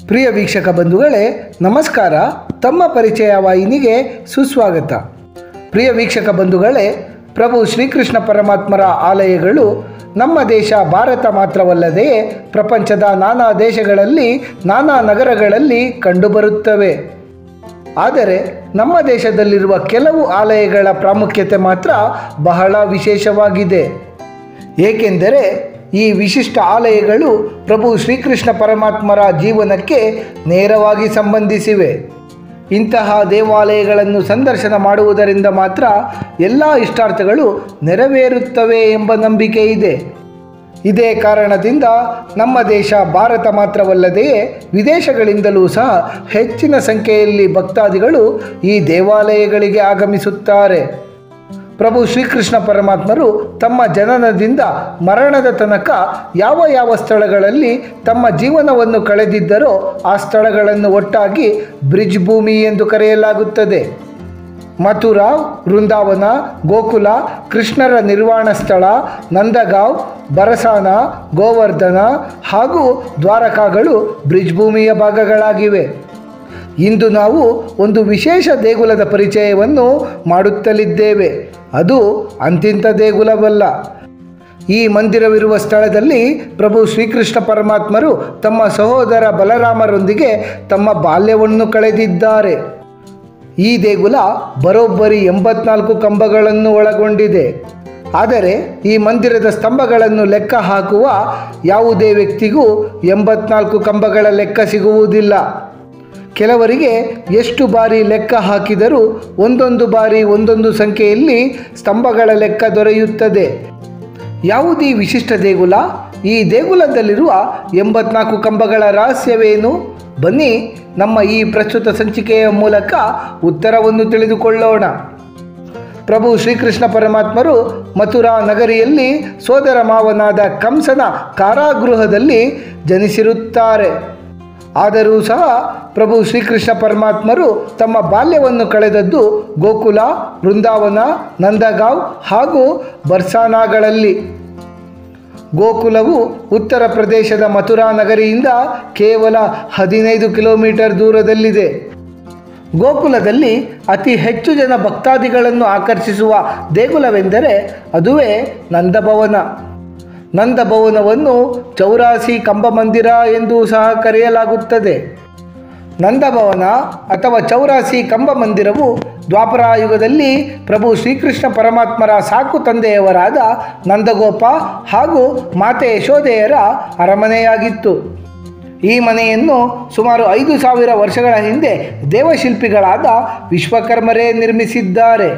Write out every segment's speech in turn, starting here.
ಪ್ರಿಯ ವೀಕ್ಷಕ ಬಂಧುಗಳೇ ನಮಸ್ಕಾರ ತಮ್ಮ ಪರಿಚಯ ವಾಹಿನಿಗೆ ಸುಸ್ವಾಗತ ಪ್ರಿಯ ವೀಕ್ಷಕ ಬಂಧುಗಳೇ ಪ್ರಭು ಶ್ರೀಕೃಷ್ಣ ಪರಮಾತ್ಮರ ಆಲಯಗಳು ನಮ್ಮ ದೇಶ ಭಾರತ ಮಾತ್ರವಲ್ಲದೆ ಪ್ರಪಂಚದ ನಾನಾ ದೇಶಗಳಲ್ಲಿ ನಾನಾ ನಗರಗಳಲ್ಲಿ ಕಂಡುಬರುತ್ತವೆ ಆದರೆ ನಮ್ಮ ದೇಶದಲ್ಲಿರುವ ಕೆಲವು ಆಲಯಗಳ ಪ್ರಾಮುಖ್ಯತೆ ಮಾತ್ರ ಬಹಳ ವಿಶೇಷವಾಗಿದೆ ಏಕೆಂದರೆ ಈ ವಿಶಿಷ್ಟ ಆಲಯಗಳು ಪ್ರಭು ಶ್ರೀಕೃಷ್ಣ ಪರಮಾತ್ಮರ ಜೀವನಕ್ಕೆ ನೇರವಾಗಿ ಸಂಬಂಧಿಸಿವೆ ಇಂತಹ ದೇವಾಲಯಗಳನ್ನು ಸಂದರ್ಶನ ಮಾಡುವುದರಿಂದ ಮಾತ್ರ ಎಲ್ಲ ಇಷ್ಟಾರ್ಥಗಳು ನೆರವೇರುತ್ತವೆ ಎಂಬ ನಂಬಿಕೆ ಇದೆ ಇದೇ ಕಾರಣದಿಂದ ನಮ್ಮ ದೇಶ ಭಾರತ ಮಾತ್ರವಲ್ಲದೆ ವಿದೇಶಗಳಿಂದಲೂ ಸಹ ಹೆಚ್ಚಿನ ಸಂಖ್ಯೆಯಲ್ಲಿ ಭಕ್ತಾದಿಗಳು ಈ ದೇವಾಲಯಗಳಿಗೆ ಆಗಮಿಸುತ್ತಾರೆ ಪ್ರಭು ಶ್ರೀಕೃಷ್ಣ ಪರಮಾತ್ಮರು ತಮ್ಮ ಜನನದಿಂದ ಮರಣದ ತನಕ ಯಾವ ಯಾವ ಸ್ಥಳಗಳಲ್ಲಿ ತಮ್ಮ ಜೀವನವನ್ನು ಕಳೆದಿದ್ದರೋ ಆ ಸ್ಥಳಗಳನ್ನು ಒಟ್ಟಾಗಿ ಬ್ರಿಡ್ಜ್ ಭೂಮಿ ಎಂದು ಕರೆಯಲಾಗುತ್ತದೆ ಮಥುರಾ ವೃಂದಾವನ ಗೋಕುಲ ಕೃಷ್ಣರ ನಿರ್ವಾಣ ಸ್ಥಳ ನಂದಗಾಂವ್ ಬರಸಾನ ಗೋವರ್ಧನ ಹಾಗೂ ದ್ವಾರಕಾಗಳು ಬ್ರಿಡ್ಜ್ ಭೂಮಿಯ ಭಾಗಗಳಾಗಿವೆ ಇಂದು ನಾವು ಒಂದು ವಿಶೇಷ ದೇಗುಲದ ಪರಿಚಯವನ್ನು ಮಾಡುತ್ತಲಿದ್ದೇವೆ ಅದು ಅಂತಿಂತ ದೇಗುಲವಲ್ಲ ಈ ಮಂದಿರವಿರುವ ಸ್ಥಳದಲ್ಲಿ ಪ್ರಭು ಶ್ರೀಕೃಷ್ಣ ಪರಮಾತ್ಮರು ತಮ್ಮ ಸಹೋದರ ಬಲರಾಮರೊಂದಿಗೆ ತಮ್ಮ ಬಾಲ್ಯವನ್ನು ಕಳೆದಿದ್ದಾರೆ ಈ ದೇಗುಲ ಬರೋಬ್ಬರಿ ಎಂಬತ್ನಾಲ್ಕು ಕಂಬಗಳನ್ನು ಒಳಗೊಂಡಿದೆ ಆದರೆ ಈ ಮಂದಿರದ ಸ್ತಂಭಗಳನ್ನು ಲೆಕ್ಕ ಹಾಕುವ ಯಾವುದೇ ವ್ಯಕ್ತಿಗೂ ಎಂಬತ್ನಾಲ್ಕು ಕಂಬಗಳ ಲೆಕ್ಕ ಸಿಗುವುದಿಲ್ಲ ಕೆಲವರಿಗೆ ಎಷ್ಟು ಬಾರಿ ಲೆಕ್ಕ ಹಾಕಿದರೂ ಒಂದೊಂದು ಬಾರಿ ಒಂದೊಂದು ಸಂಖ್ಯೆಯಲ್ಲಿ ಸ್ತಂಭಗಳ ಲೆಕ್ಕ ದೊರೆಯುತ್ತದೆ ಯಾವುದೀ ವಿಶಿಷ್ಟ ದೇಗುಲ ಈ ದೇಗುಲದಲ್ಲಿರುವ ಎಂಬತ್ನಾಲ್ಕು ಕಂಬಗಳ ರಹಸ್ಯವೇನು ಬನ್ನಿ ನಮ್ಮ ಈ ಪ್ರಸ್ತುತ ಸಂಚಿಕೆಯ ಮೂಲಕ ಉತ್ತರವನ್ನು ತಿಳಿದುಕೊಳ್ಳೋಣ ಪ್ರಭು ಶ್ರೀಕೃಷ್ಣ ಪರಮಾತ್ಮರು ಮಥುರಾ ನಗರಿಯಲ್ಲಿ ಸೋದರ ಮಾವನಾದ ಕಂಸನ ಕಾರಾಗೃಹದಲ್ಲಿ ಜನಿಸಿರುತ್ತಾರೆ ಆದರೂ ಸಹ ಪ್ರಭು ಶ್ರೀಕೃಷ್ಣ ಪರಮಾತ್ಮರು ತಮ್ಮ ಬಾಲ್ಯವನ್ನು ಕಳೆದದ್ದು ಗೋಕುಲ ವೃಂದಾವನ ನಂದಗಾಂವ್ ಹಾಗೂ ಬರ್ಸಾನಾಗಳಲ್ಲಿ ಗೋಕುಲವು ಉತ್ತರ ಪ್ರದೇಶದ ಮಥುರಾ ನಗರಿಯಿಂದ ಕೇವಲ ಹದಿನೈದು ಕಿಲೋಮೀಟರ್ ದೂರದಲ್ಲಿದೆ ಗೋಕುಲದಲ್ಲಿ ಅತಿ ಹೆಚ್ಚು ಜನ ಭಕ್ತಾದಿಗಳನ್ನು ಆಕರ್ಷಿಸುವ ದೇಗುಲವೆಂದರೆ ಅದುವೇ ನಂದಭವನ ನಂದಭವನವನ್ನು ಚೌರಾಸಿ ಕಂಬಮಂದಿರ ಎಂದು ಸಹ ಕರೆಯಲಾಗುತ್ತದೆ ನಂದಭವನ ಅಥವಾ ಚೌರಾಸಿ ಕಂಬ ಮಂದಿರವು ದ್ವಾಪರಾಯುಗದಲ್ಲಿ ಪ್ರಭು ಶ್ರೀಕೃಷ್ಣ ಪರಮಾತ್ಮರ ಸಾಕು ತಂದೆಯವರಾದ ನಂದಗೋಪ ಹಾಗೂ ಮಾತೆ ಯಶೋದೆಯರ ಅರಮನೆಯಾಗಿತ್ತು ಈ ಮನೆಯನ್ನು ಸುಮಾರು ಐದು ಸಾವಿರ ವರ್ಷಗಳ ಹಿಂದೆ ದೇವಶಿಲ್ಪಿಗಳಾದ ವಿಶ್ವಕರ್ಮರೇ ನಿರ್ಮಿಸಿದ್ದಾರೆ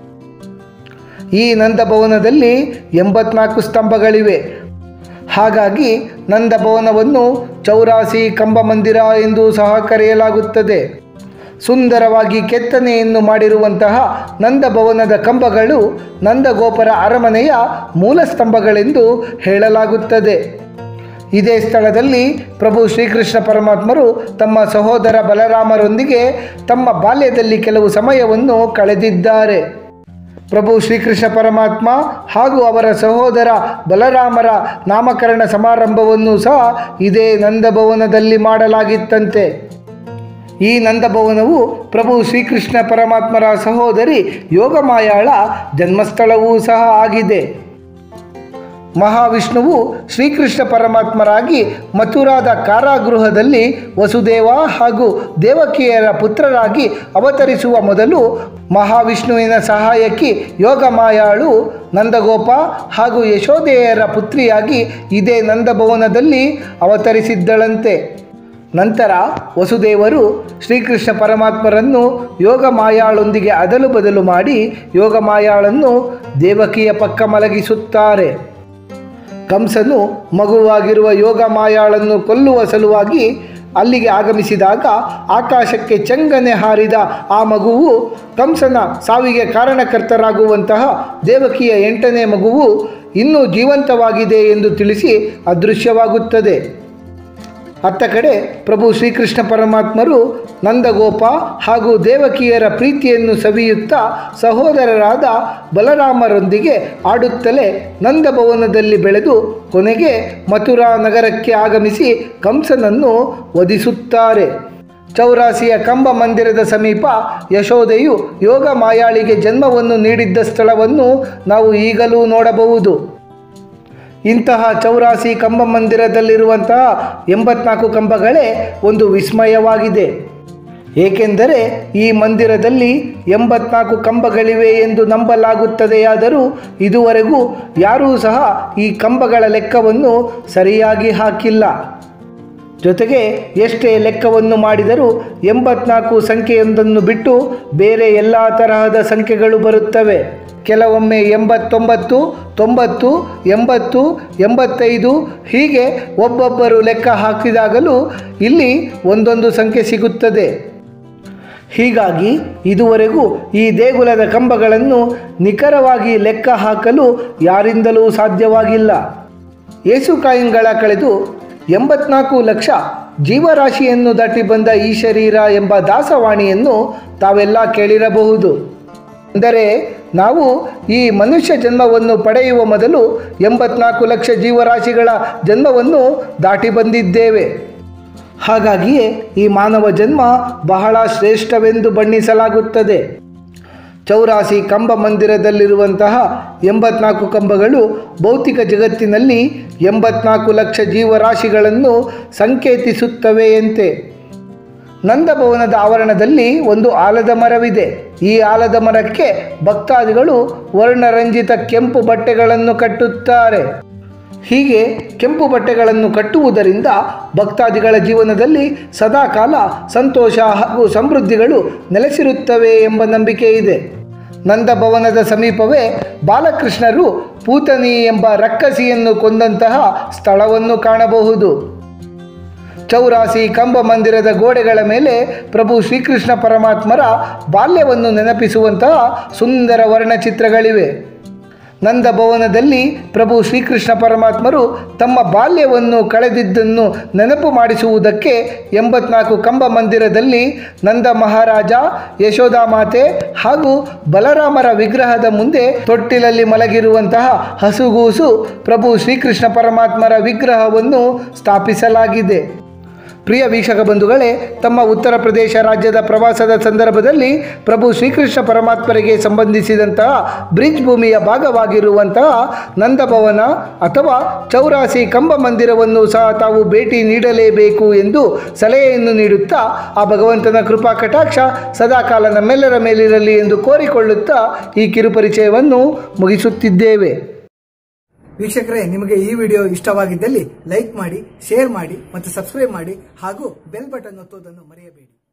ಈ ನಂದಭವನದಲ್ಲಿ ಎಂಬತ್ನಾಲ್ಕು ಸ್ತಂಭಗಳಿವೆ ಹಾಗಾಗಿ ನಂದಭವನವನ್ನು ಚೌರಾಸಿ ಕಂಬ ಮಂದಿರ ಎಂದು ಸಹ ಕರೆಯಲಾಗುತ್ತದೆ ಸುಂದರವಾಗಿ ಕೆತ್ತನೆಯನ್ನು ಮಾಡಿರುವಂತಹ ನಂದಭವನದ ಕಂಬಗಳು ನಂದಗೋಪರ ಅರಮನೆಯ ಮೂಲ ಸ್ತಂಭಗಳೆಂದು ಹೇಳಲಾಗುತ್ತದೆ ಇದೇ ಸ್ಥಳದಲ್ಲಿ ಪ್ರಭು ಶ್ರೀಕೃಷ್ಣ ಪರಮಾತ್ಮರು ತಮ್ಮ ಸಹೋದರ ಬಲರಾಮರೊಂದಿಗೆ ತಮ್ಮ ಬಾಲ್ಯದಲ್ಲಿ ಕೆಲವು ಸಮಯವನ್ನು ಕಳೆದಿದ್ದಾರೆ ಪ್ರಭು ಶ್ರೀಕೃಷ್ಣ ಪರಮಾತ್ಮ ಹಾಗೂ ಅವರ ಸಹೋದರ ಬಲರಾಮರ ನಾಮಕರಣ ಸಮಾರಂಭವನ್ನು ಸಹ ಇದೇ ನಂದಭವನದಲ್ಲಿ ಮಾಡಲಾಗಿತ್ತಂತೆ ಈ ನಂದಭವನವು ಪ್ರಭು ಶ್ರೀಕೃಷ್ಣ ಪರಮಾತ್ಮರ ಸಹೋದರಿ ಯೋಗಮಾಯಾಳ ಜನ್ಮಸ್ಥಳವೂ ಸಹ ಆಗಿದೆ ಮಹಾವಿಷ್ಣುವು ಶ್ರೀಕೃಷ್ಣ ಪರಮಾತ್ಮರಾಗಿ ಮಥುರಾದ ಕಾರಾಗೃಹದಲ್ಲಿ ವಸುದೇವ ಹಾಗೂ ದೇವಕಿಯರ ಪುತ್ರರಾಗಿ ಅವತರಿಸುವ ಮೊದಲು ಮಹಾವಿಷ್ಣುವಿನ ಸಹಾಯಕಿ ಯೋಗಮಾಯಾಳು ನಂದಗೋಪ ಹಾಗೂ ಯಶೋದೆಯರ ಪುತ್ರಿಯಾಗಿ ಇದೇ ನಂದಭವನದಲ್ಲಿ ಅವತರಿಸಿದ್ದಳಂತೆ ನಂತರ ವಸುದೇವರು ಶ್ರೀಕೃಷ್ಣ ಪರಮಾತ್ಮರನ್ನು ಯೋಗಮಾಯಾಳೊಂದಿಗೆ ಅದಲು ಬದಲು ಮಾಡಿ ಯೋಗಮಾಯಾಳನ್ನು ದೇವಕಿಯ ಪಕ್ಕ ಮಲಗಿಸುತ್ತಾರೆ ಕಂಸನು ಮಗುವಾಗಿರುವ ಯೋಗ ಮಾಯಾಳನ್ನು ಕೊಲ್ಲುವ ಸಲುವಾಗಿ ಅಲ್ಲಿಗೆ ಆಗಮಿಸಿದಾಗ ಆಕಾಶಕ್ಕೆ ಚಂಗನೆ ಹಾರಿದ ಆ ಮಗುವು ಕಂಸನ ಸಾವಿಗೆ ಕಾರಣಕರ್ತರಾಗುವಂತಹ ದೇವಕಿಯ ಎಂಟನೇ ಮಗುವು ಇನ್ನೂ ಜೀವಂತವಾಗಿದೆ ಎಂದು ತಿಳಿಸಿ ಅದೃಶ್ಯವಾಗುತ್ತದೆ ಅತ್ತ ಕಡೆ ಪ್ರಭು ಶ್ರೀಕೃಷ್ಣ ಪರಮಾತ್ಮರು ನಂದಗೋಪ ಹಾಗೂ ದೇವಕಿಯರ ಪ್ರೀತಿಯನ್ನು ಸವಿಯುತ್ತಾ ಸಹೋದರರಾದ ಬಲರಾಮರೊಂದಿಗೆ ಆಡುತ್ತಲೇ ನಂದಭವನದಲ್ಲಿ ಬೆಳೆದು ಕೊನೆಗೆ ಮಥುರಾ ನಗರಕ್ಕೆ ಆಗಮಿಸಿ ಕಂಸನನ್ನು ವಧಿಸುತ್ತಾರೆ ಚೌರಾಸಿಯ ಕಂಬ ಮಂದಿರದ ಸಮೀಪ ಯಶೋದೆಯು ಯೋಗ ಮಾಯಾಳಿಗೆ ಜನ್ಮವನ್ನು ನೀಡಿದ್ದ ಸ್ಥಳವನ್ನು ನಾವು ಈಗಲೂ ನೋಡಬಹುದು ಇಂತಹ ಚೌರಾಸಿ ಕಂಬ ಮಂದಿರದಲ್ಲಿರುವಂತಹ ಎಂಬತ್ನಾಲ್ಕು ಕಂಬಗಳೇ ಒಂದು ವಿಸ್ಮಯವಾಗಿದೆ ಏಕೆಂದರೆ ಈ ಮಂದಿರದಲ್ಲಿ ಎಂಬತ್ನಾಲ್ಕು ಕಂಬಗಳಿವೆ ಎಂದು ನಂಬಲಾಗುತ್ತದೆಯಾದರೂ ಇದುವರೆಗೂ ಯಾರೂ ಸಹ ಈ ಕಂಬಗಳ ಲೆಕ್ಕವನ್ನು ಸರಿಯಾಗಿ ಹಾಕಿಲ್ಲ ಜೊತೆಗೆ ಎಷ್ಟೇ ಲೆಕ್ಕವನ್ನು ಮಾಡಿದರೂ ಎಂಬತ್ನಾಲ್ಕು ಸಂಖ್ಯೆಯೊಂದನ್ನು ಬಿಟ್ಟು ಬೇರೆ ಎಲ್ಲ ತರಹದ ಸಂಖ್ಯೆಗಳು ಬರುತ್ತವೆ ಕೆಲವೊಮ್ಮೆ ಎಂಬತ್ತೊಂಬತ್ತು ತೊಂಬತ್ತು ಎಂಬತ್ತು ಎಂಬತ್ತೈದು ಹೀಗೆ ಒಬ್ಬೊಬ್ಬರು ಲೆಕ್ಕ ಹಾಕಿದಾಗಲೂ ಇಲ್ಲಿ ಒಂದೊಂದು ಸಂಖ್ಯೆ ಸಿಗುತ್ತದೆ ಹೀಗಾಗಿ ಇದುವರೆಗೂ ಈ ದೇಗುಲದ ಕಂಬಗಳನ್ನು ನಿಖರವಾಗಿ ಲೆಕ್ಕ ಹಾಕಲು ಯಾರಿಂದಲೂ ಸಾಧ್ಯವಾಗಿಲ್ಲ ಏಸುಕಾಯಿಂಗಳ ಕಳೆದು ಎಂಬತ್ನಾಲ್ಕು ಲಕ್ಷ ಜೀವರಾಶಿಯನ್ನು ದಾಟಿ ಬಂದ ಈ ಶರೀರ ಎಂಬ ದಾಸವಾಣಿಯನ್ನು ತಾವೆಲ್ಲ ಕೇಳಿರಬಹುದು ಅಂದರೆ ನಾವು ಈ ಮನುಷ್ಯ ಜನ್ಮವನ್ನು ಪಡೆಯುವ ಮೊದಲು ಎಂಬತ್ನಾಲ್ಕು ಲಕ್ಷ ಜೀವರಾಶಿಗಳ ಜನ್ಮವನ್ನು ದಾಟಿ ಬಂದಿದ್ದೇವೆ ಹಾಗಾಗಿಯೇ ಈ ಮಾನವ ಜನ್ಮ ಬಹಳ ಶ್ರೇಷ್ಠವೆಂದು ಬಣ್ಣಿಸಲಾಗುತ್ತದೆ ಚೌರಾಸಿ ಕಂಬ ಮಂದಿರದಲ್ಲಿರುವಂತಹ ಎಂಬತ್ನಾಲ್ಕು ಕಂಬಗಳು ಭೌತಿಕ ಜಗತ್ತಿನಲ್ಲಿ ಎಂಬತ್ನಾಲ್ಕು ಲಕ್ಷ ಜೀವರಾಶಿಗಳನ್ನು ಸಂಕೇತಿಸುತ್ತವೆಯಂತೆ ನಂದಭವನದ ಆವರಣದಲ್ಲಿ ಒಂದು ಆಲದ ಮರವಿದೆ ಈ ಆಲದ ಮರಕ್ಕೆ ಭಕ್ತಾದಿಗಳು ವರ್ಣರಂಜಿತ ಕೆಂಪು ಬಟ್ಟೆಗಳನ್ನು ಕಟ್ಟುತ್ತಾರೆ ಹೀಗೆ ಕೆಂಪು ಬಟ್ಟೆಗಳನ್ನು ಕಟ್ಟುವುದರಿಂದ ಭಕ್ತಾದಿಗಳ ಜೀವನದಲ್ಲಿ ಸದಾಕಾಲ ಸಂತೋಷ ಹಾಗೂ ಸಮೃದ್ಧಿಗಳು ನೆಲೆಸಿರುತ್ತವೆ ಎಂಬ ನಂಬಿಕೆ ಇದೆ ನಂದಭವನದ ಸಮೀಪವೇ ಬಾಲಕೃಷ್ಣರು ಪೂತನಿ ಎಂಬ ರಕ್ಕಸಿಯನ್ನು ಕೊಂದಂತಹ ಸ್ಥಳವನ್ನು ಕಾಣಬಹುದು ಚೌರಾಸಿ ಕಂಬ ಮಂದಿರದ ಗೋಡೆಗಳ ಮೇಲೆ ಪ್ರಭು ಶ್ರೀಕೃಷ್ಣ ಪರಮಾತ್ಮರ ಬಾಲ್ಯವನ್ನು ನೆನಪಿಸುವಂತಹ ಸುಂದರ ವರ್ಣಚಿತ್ರಗಳಿವೆ ನಂದಭವನದಲ್ಲಿ ಪ್ರಭು ಶ್ರೀಕೃಷ್ಣ ಪರಮಾತ್ಮರು ತಮ್ಮ ಬಾಲ್ಯವನ್ನು ಕಳೆದಿದ್ದನ್ನು ನೆನಪು ಮಾಡಿಸುವುದಕ್ಕೆ ಎಂಬತ್ನಾಲ್ಕು ಕಂಬ ಮಂದಿರದಲ್ಲಿ ನಂದ ಮಹಾರಾಜ ಯಶೋಧ ಮಾತೆ ಹಾಗೂ ಬಲರಾಮರ ವಿಗ್ರಹದ ಮುಂದೆ ತೊಟ್ಟಿಲಲ್ಲಿ ಮಲಗಿರುವಂತಹ ಹಸುಗೂಸು ಪ್ರಭು ಶ್ರೀಕೃಷ್ಣ ಪರಮಾತ್ಮರ ವಿಗ್ರಹವನ್ನು ಸ್ಥಾಪಿಸಲಾಗಿದೆ ಪ್ರಿಯ ವೀಕ್ಷಕ ಬಂಧುಗಳೇ ತಮ್ಮ ಉತ್ತರ ಪ್ರದೇಶ ರಾಜ್ಯದ ಪ್ರವಾಸದ ಸಂದರ್ಭದಲ್ಲಿ ಪ್ರಭು ಶ್ರೀಕೃಷ್ಣ ಪರಮಾತ್ಮರಿಗೆ ಸಂಬಂಧಿಸಿದಂತಹ ಬ್ರಿಡ್ಜ್ ಭೂಮಿಯ ಭಾಗವಾಗಿರುವಂತಹ ನಂದಭವನ ಅಥವಾ ಚೌರಾಸಿ ಕಂಬ ಮಂದಿರವನ್ನು ಸಹ ತಾವು ಭೇಟಿ ನೀಡಲೇಬೇಕು ಎಂದು ಸಲಹೆಯನ್ನು ನೀಡುತ್ತಾ ಆ ಭಗವಂತನ ಕೃಪಾ ಕಟಾಕ್ಷ ಸದಾಕಾಲ ನಮ್ಮೆಲ್ಲರ ಮೇಲಿರಲಿ ಎಂದು ಕೋರಿಕೊಳ್ಳುತ್ತಾ ಈ ಕಿರುಪರಿಚಯವನ್ನು ಮುಗಿಸುತ್ತಿದ್ದೇವೆ ವೀಕ್ಷಕರೇ ನಿಮಗೆ ಈ ವಿಡಿಯೋ ಇಷ್ಟವಾಗಿದ್ದಲ್ಲಿ ಲೈಕ್ ಮಾಡಿ ಶೇರ್ ಮಾಡಿ ಮತ್ತು ಸಬ್ಸ್ಕ್ರೈಬ್ ಮಾಡಿ ಹಾಗೂ ಬೆಲ್ ಬಟನ್ ಒತ್ತುವುದನ್ನು ಮರೆಯಬೇಡಿ